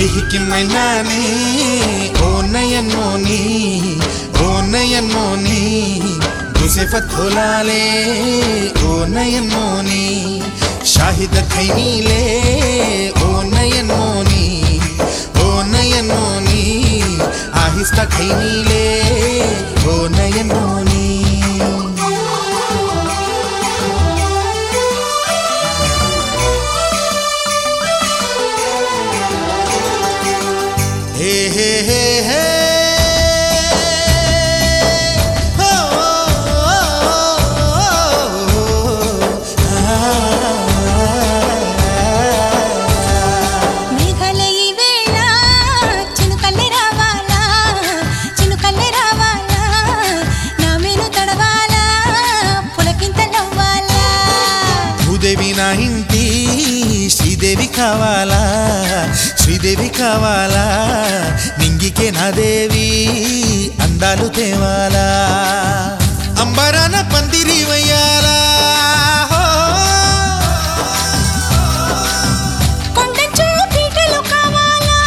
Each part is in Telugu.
కిహికిమైనానే ఓ నయన్ మోని ఓ నయన్ మోని గుసెఫత్ హోలాలే ఓ నయన్ మోని షాహిద ఖైనీలే ఓ నయన్ మోని ఓ నయన్ మోని ఆహిస్తా ఖైనీలే ఓ నయన్ మోని హే హే హే హే ఓ మేఘాలయ ఈ వేళ చినుకల్లే రావాలా చినుకల్లే రావాలా నా మేను తడవాలా పులకింతలవ్వాలా భూదేవి నా ఇంటి శ్రీదేవి కావాలా శ్రీదేవి కావాలా నింగికే నా దేవి అందాలు తేవాలా అంబరాన పందిరి వయ్యాలా హో. కొండంచు పీటలు కావాలా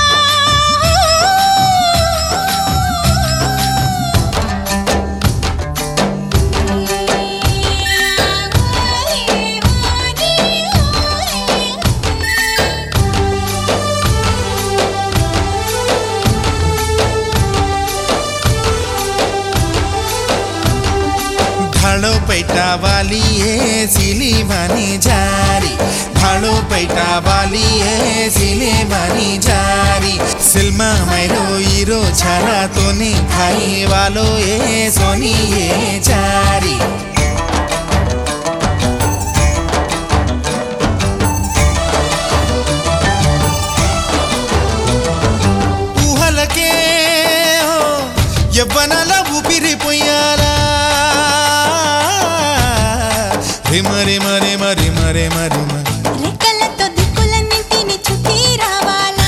ढालो पैटा वाली है सिली मानी जारी ढालो पैटा वाली है सिले मानी जारी सिल्मा मैरो हीरो छारा तो ने खाई वालो ये सोनी ये जारी ఊహలకే హో యవ్వనల ఊపిరిపోయాలా రిమ రిమ రిమ రిమ రిమ రిమ రెక్కలతో దిక్కులన్నింటిని చుట్టి రావాలా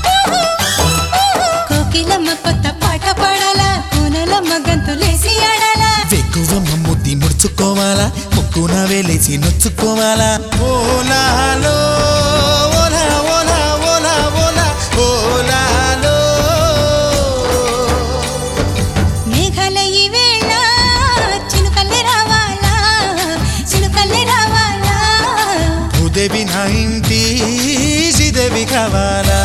కోకిలమ్మ కొత్త పాట పాడాలా కూనలమ్మ గంతులేసి ఆడాలా వెక్కువమ్మ ముద్ది ముడుచుకోవాలా ముక్కున వేలేసి నొచ్చుకోవాలా ఓలాలో ఓలా ఓలా ఓలా ఓలా ఓలాలో మేఘాలయ ఈ వేళ చినుకల్లే రావాలా చినుకల్లే రావాలా భూదేవి నా ఇంటి శ్రీదేవి కావాలా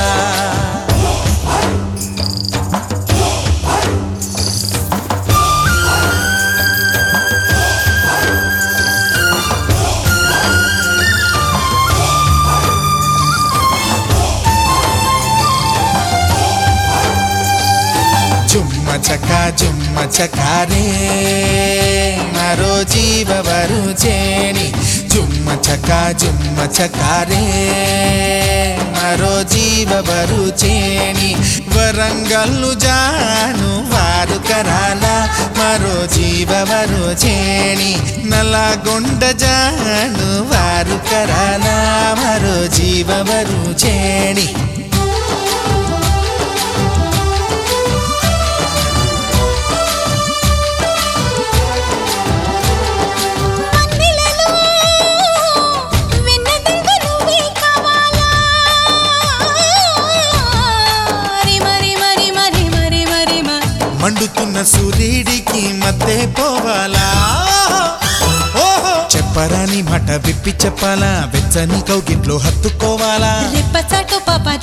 జుమ్మ చక జుమ్మ చకారే మరో జీవవరు చేణి జుమ్మ చక జుమ్మ చకారే మరో జీవవరు చేణి వరంగల్లు జాను వారు కరాల మరో జీవవరు చేణి నల్లగొండ జాను వారు కరాల మరో జీవవరు చేణి మన్నెలలో వెన్నెదండ నువ్వే కావాలా రిమ రిమ రిమ రిమ రిమ రిమ మండుతున్న సూర్యుడికి మధ్య పోవాలా ఓహో చెప్పరాని మాట విప్పి చెప్పాలా వెచ్చని కౌగిట్లో హత్తుకోవాలా రెప్పచాటు పాప